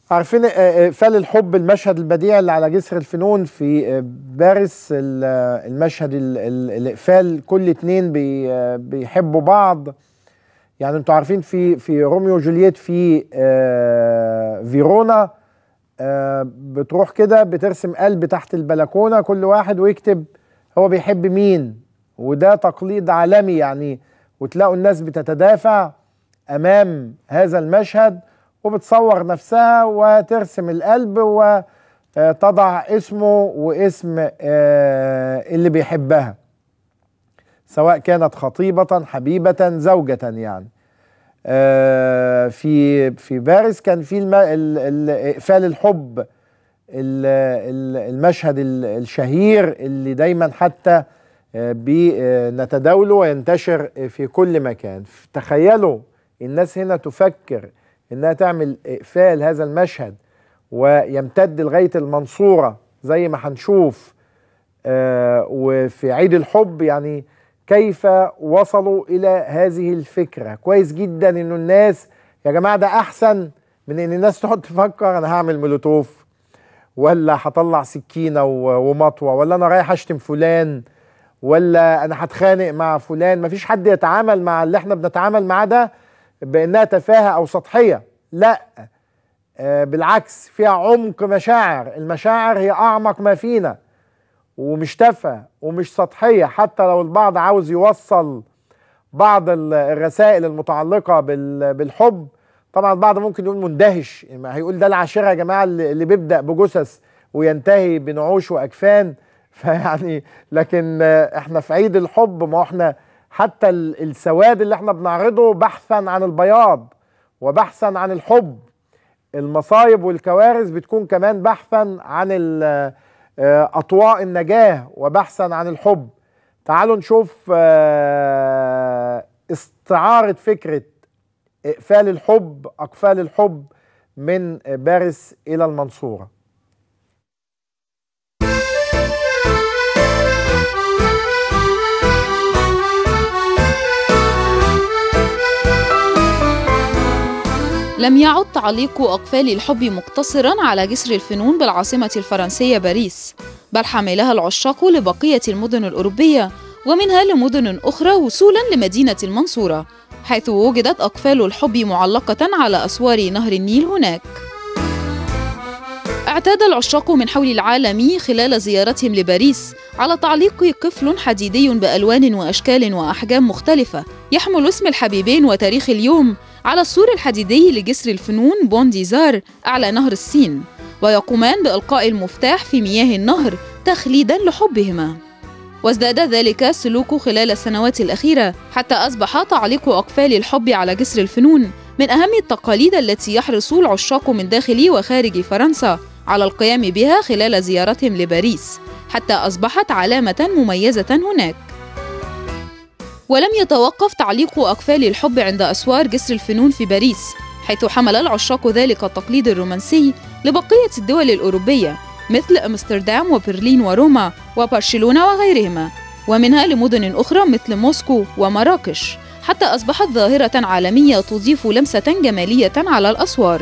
عارفين آه، اقفال الحب المشهد البديع اللي على جسر الفنون في آه، باريس ال- آه، المشهد ال- ال- الاقفال كل اتنين بي- آه، بيحبوا بعض يعني انتوا عارفين في في روميو وجولييت في آه، فيرونا آه، بتروح كده بترسم قلب تحت البلكونه كل واحد ويكتب هو بيحب مين وده تقليد عالمي يعني وتلاقوا الناس بتتدافع امام هذا المشهد وبتصور نفسها وترسم القلب وتضع اسمه واسم آه، اللي بيحبها سواء كانت خطيبة حبيبة زوجة يعني آه، في في باريس كان في الم- ال- ال- اقفال الحب ال- ال- المشهد ال- الشهير اللي دايما حتى آه، بنتداوله وينتشر في كل مكان تخيلوا الناس هنا تفكر انها تعمل اقفال هذا المشهد ويمتد لغايه المنصوره زي ما هنشوف آه، وفي عيد الحب يعني كيف وصلوا الى هذه الفكره كويس جدا انه الناس يا جماعه ده احسن من ان الناس تقعد تفكر انا هعمل مولوتوف ولا هطلع سكينه و- ومطوه ولا انا رايح اشتم فلان ولا انا هتخانق مع فلان مفيش حد يتعامل مع اللي احنا بنتعامل معاه ده بانها تفاهه او سطحيه لا آه، بالعكس فيها عمق مشاعر المشاعر هي اعمق ما فينا ومش تافهه ومش سطحيه حتى لو البعض عاوز يوصل بعض ال- الرسائل المتعلقه بال- بالحب طبعا البعض ممكن يقول مندهش ما هيقول ده العاشره يا جماعه اللي اللي بيبدا بجثث وينتهي بنعوش واكفان فيعني لكن آه، احنا في عيد الحب ما احنا حتى ال- السواد اللي احنا بنعرضه بحثا عن البياض وبحثا عن الحب المصايب والكوارث بتكون كمان بحثا عن ال- آه، اطواء النجاه وبحثا عن الحب تعالوا نشوف آه، استعاره فكره اقفال الحب اقفال الحب من باريس الى المنصوره لم يعد تعليق أقفال الحب مقتصرا على جسر الفنون بالعاصمة الفرنسية باريس بل حملها العشاق لبقية المدن الأوروبية ومنها لمدن أخرى وصولا لمدينة المنصورة حيث وجدت أقفال الحب معلقة على أسوار نهر النيل هناك اعتاد العشاق من حول العالم خلال زيارتهم لباريس على تعليق قفل حديدي بألوان وأشكال وأحجام مختلفة يحمل اسم الحبيبين وتاريخ اليوم على السور الحديدي لجسر الفنون بونديزار أعلى نهر السين ويقومان بإلقاء المفتاح في مياه النهر تخليدا لحبهما وازداد ذلك السلوك خلال السنوات الأخيرة حتى أصبح تعليق أقفال الحب على جسر الفنون من أهم التقاليد التي يحرص العشاق من داخل وخارج فرنسا على القيام بها خلال زيارتهم لباريس حتى أصبحت علامة مميزة هناك ولم يتوقف تعليق أقفال الحب عند أسوار جسر الفنون في باريس حيث حمل العشاق ذلك التقليد الرومانسي لبقية الدول الأوروبية مثل أمستردام وبرلين وروما وبرشلونة وغيرهما ومنها لمدن أخرى مثل موسكو ومراكش حتى أصبحت ظاهرة عالمية تضيف لمسة جمالية على الأسوار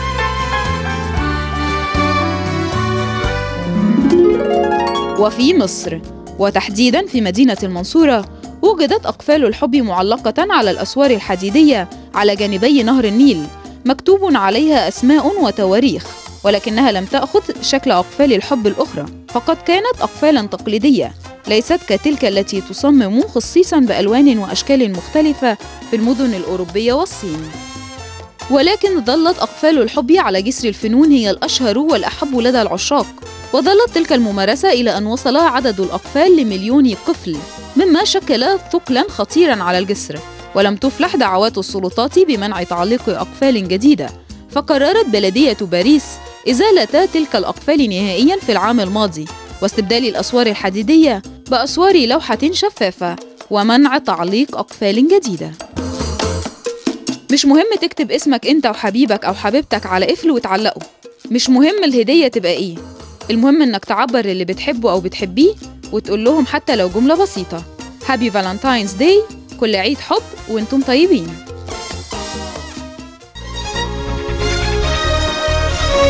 وفي مصر وتحديدا في مدينة المنصورة وجدت أقفال الحب معلقة على الأسوار الحديدية على جانبي نهر النيل مكتوب عليها أسماء وتواريخ ولكنها لم تأخذ شكل أقفال الحب الأخرى فقد كانت أقفالا تقليدية ليست كتلك التي تصمم خصيصا بألوان وأشكال مختلفة في المدن الأوروبية والصين ولكن ظلت أقفال الحب على جسر الفنون هي الأشهر والأحب لدى العشاق وظلت تلك الممارسة إلى أن وصل عدد الأقفال لمليون قفل مما شكل ثقلا خطيرا على الجسر ولم تفلح دعوات السلطات بمنع تعليق أقفال جديدة فقررت بلدية باريس إزالة تلك الأقفال نهائيا في العام الماضي واستبدال الأسوار الحديدية بأسوار لوحة شفافة ومنع تعليق أقفال جديدة مش مهم تكتب اسمك انت وحبيبك او حبيبتك على قفل وتعلقه مش مهم الهدية تبقى ايه المهم انك تعبر اللي بتحبه او بتحبيه وتقول لهم حتى لو جملة بسيطة هابي فالنتاينز داي كل عيد حب وانتم طيبين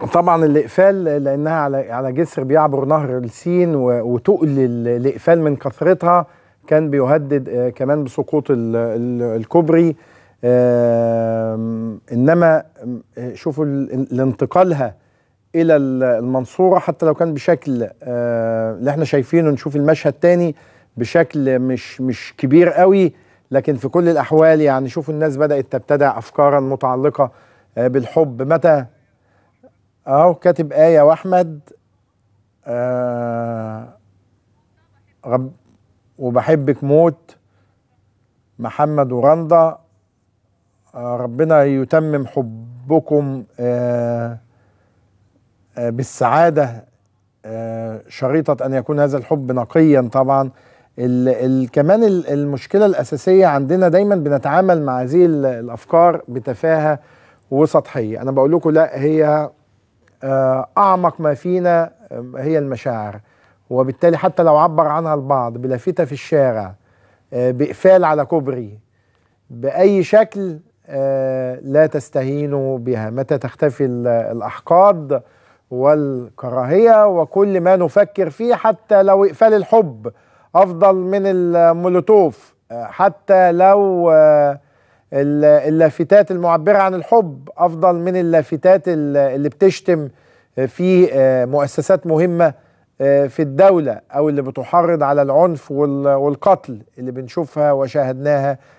طبعا الاقفال لانها على على جسر بيعبر نهر السين و- وتقل ال- الاقفال من كثرتها كان بيهدد آه، كمان بسقوط ال- ال- الكوبري آم، انما آم، آه، شوفوا ال- الانتقالها الى ال- المنصوره حتى لو كان بشكل آه، اللي احنا شايفينه نشوف المشهد تاني بشكل مش مش كبير قوي لكن في كل الاحوال يعني شوفوا الناس بدات تبتدع افكارا متعلقه آه، بالحب متى اهو كاتب آية واحمد آه رب وبحبك موت محمد ورندا آه ربنا يتمم حبكم آه آه بالسعادة آه شريطة أن يكون هذا الحب نقيا طبعا ال ال كمان ال- المشكلة الأساسية عندنا دايما بنتعامل مع هذه ال- الأفكار بتفاهة وسطحية أنا بقول لكم لا هي آه، أعمق ما فينا آه، هي المشاعر وبالتالي حتى لو عبر عنها البعض بلافتة في الشارع آه، بإقفال على كوبري بأي شكل آه، لا تستهينوا بها متى تختفي ال- الأحقاد والكراهية وكل ما نفكر فيه حتى لو إقفال الحب أفضل من المولوتوف آه، حتى لو آه، ال- اللافتات المعبرة عن الحب أفضل من اللافتات ال- اللي بتشتم في آه، مؤسسات مهمة آه، في الدولة أو اللي بتحرض على العنف وال- والقتل اللي بنشوفها وشاهدناها